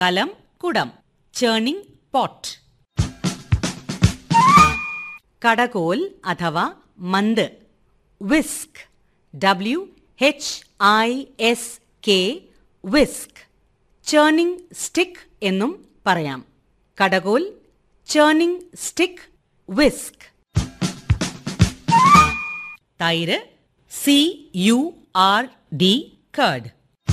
കലം കുടം churning pot കടകോൽ അഥവാ മന്ത് whisk W H I S K whisk churning stick എന്നും പറയാം കടകോൽ ചേണിംഗ് സ്റ്റിക്ക് വിസ്ക് തൈര് C U R D curd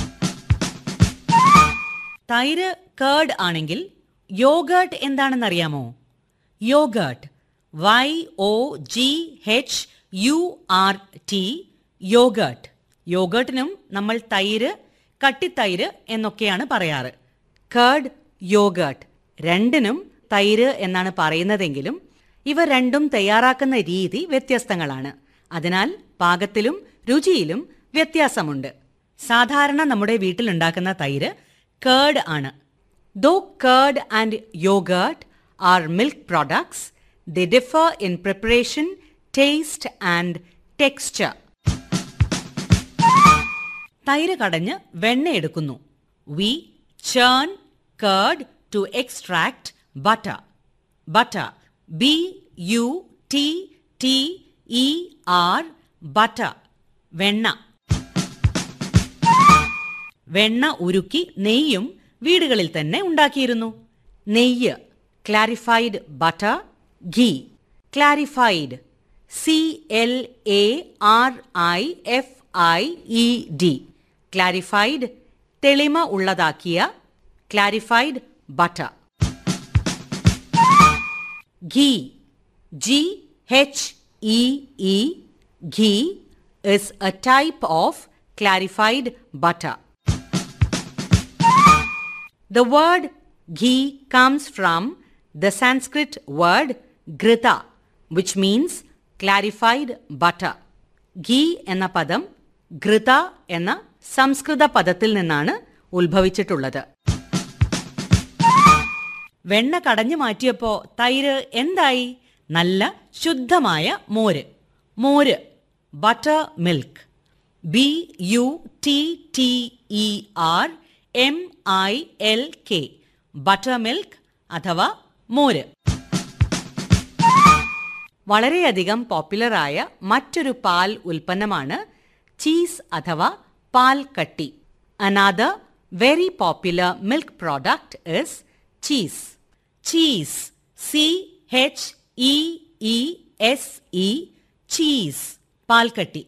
തൈര് കേർഡ് ആണെങ്കിൽ യോഗേർട്ട് എന്താണെന്നറിയാമോ yoghurt Y O G H U R T yoghurt യോഗേർട്ടിനും നമ്മൾ തൈര് കട്ടിത്തൈര് എന്നൊക്കെയാണ് പറയാറ് കേർഡ് യോഗേർട്ട് രണ്ടിനും തൈര് എന്നാണ് പറയുന്നതെങ്കിലും ഇവ രണ്ടും തയ്യാറാക്കുന്ന രീതി വ്യത്യസ്തങ്ങളാണ് അതിനാൽ പാകത്തിലും രുചിയിലും വ്യത്യാസമുണ്ട് സാധാരണ നമ്മുടെ വീട്ടിലുണ്ടാക്കുന്ന തൈര് കേർഡ് ആണ് though curd and yoghurt are milk products they differ in preparation taste and texture തൈര് കടഞ്ഞ് വെണ്ണ എടുക്കുന്നു we churn curd to extract butter butter B U T T E R butter വെണ്ണ വെണ്ണ ഉരുക്കി നെയ്യും വീടുകളിൽ തന്നെ ഉണ്ടാക്കിയിരുന്നു നെയ്യ് clarified butter ghee clarified C L A R I F I E D clarified തെളിമ ഉള്ളതാക്കിയ clarified butter ghee G H E E ghee is A type of clarified butter The word ghee comes from the Sanskrit word grita, which means clarified butter. Ghee എന്ന പദം ഘൃത എന്ന സംസ്കൃത പദത്തിൽ നിന്നാണ് ഉത്ഭവിച്ചിട്ടുള്ളത് വെണ്ണ കടഞ്ഞു മാറ്റിയപ്പോ തൈര് എന്തായി നല്ല ശുദ്ധമായ മോര് മോര് buttermilk B U T T E R M I L K buttermilk അഥവാ മോര് വളരെയധികം പോപ്പുലറായ മറ്റൊരു പാൽ ഉൽപ്പന്നമാണ് ചീസ് അഥവാ പാൽ കട്ടി another very popular milk product is cheese cheese C H E E S E cheese പാൽക്കട്ടി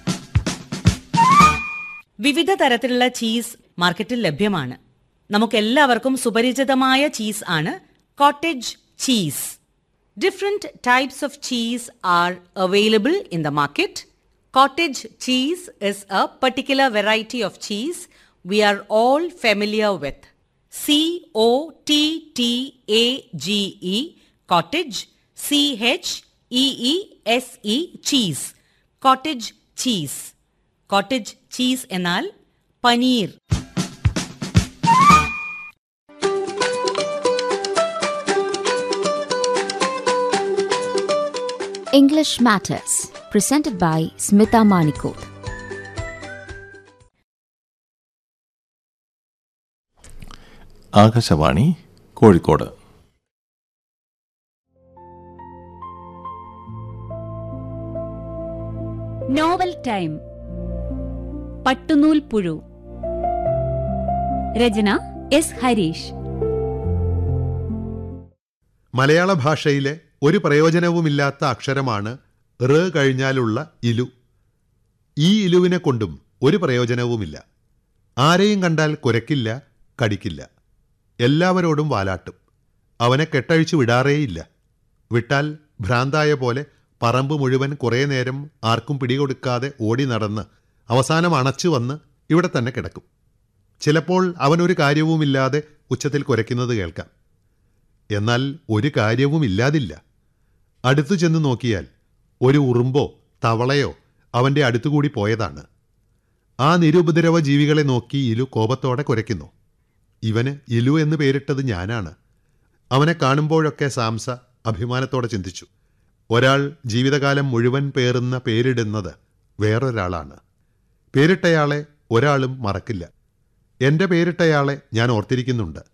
വിവിധ തരത്തിലുള്ള ചീസ് മാർക്കറ്റിൽ ലഭ്യമാണ് നമുക്കെല്ലാവർക്കും സുപരിചിതമായ ചീസ് ആണ് cottage cheese different types of cheese are available in the market cottage cheese is a particular variety of cheese we are all familiar with C O T T A G E cottage C H E E S E cheese cottage cheese cottage cheese എന്നാൽ paneer English Matters, presented by Smita Manikot. Akashvani Kozhikode novel time പട്ടുനൂൽ പുഴു രചന S Harish മലയാള ഭാഷയിലെ ഒരു പ്രയോജനവുമില്ലാത്ത അക്ഷരമാണ് റ് കഴിഞ്ഞാലുള്ള ഇലു ഈ ഇലുവിനെ കൊണ്ടും ഒരു പ്രയോജനവുമില്ല ആരെയും കണ്ടാൽ കുരക്കില്ല കടിക്കില്ല എല്ലാവരോടും വാലാട്ടും അവനെ കെട്ടഴിച്ചു വിടാറേയില്ല വിട്ടാൽ ഭ്രാന്തായ പോലെ പറമ്പ് മുഴുവൻ കുറേ നേരം ആർക്കും പിടികൊടുക്കാതെ ഓടി നടന്ന് അവസാനം അണച്ചു വന്ന് ഇവിടെ തന്നെ കിടക്കും ചിലപ്പോൾ അവനൊരു കാര്യവുമില്ലാതെ ഉച്ചത്തിൽ കുരയ്ക്കുന്നത് കേൾക്കാം എന്നാൽ ഒരു കാര്യവും ഇല്ലാതില്ല അടുത്തു ചെന്ന് നോക്കിയാൽ ഒരു ഉറുമ്പോ തവളയോ അവൻ്റെ അടുത്തുകൂടി പോയതാണ് ആ നിരുപദ്രവ ജീവികളെ നോക്കി ഇലു കോപത്തോടെ കുരയ്ക്കുന്നു ഇവന് ഇലു എന്ന് പേരിട്ടത് ഞാനാണ് അവനെ കാണുമ്പോഴൊക്കെ സാംസ അഭിമാനത്തോടെ ചിന്തിച്ചു ഒരാൾ ജീവിതകാലം മുഴുവൻ പേറുന്ന പേരിടുന്നത് വേറൊരാളാണ് പേരിട്ടയാളെ ഒരാളും മറക്കില്ല എൻ്റെ പേരിട്ടയാളെ ഞാൻ ഓർത്തിരിക്കുന്നുണ്ട്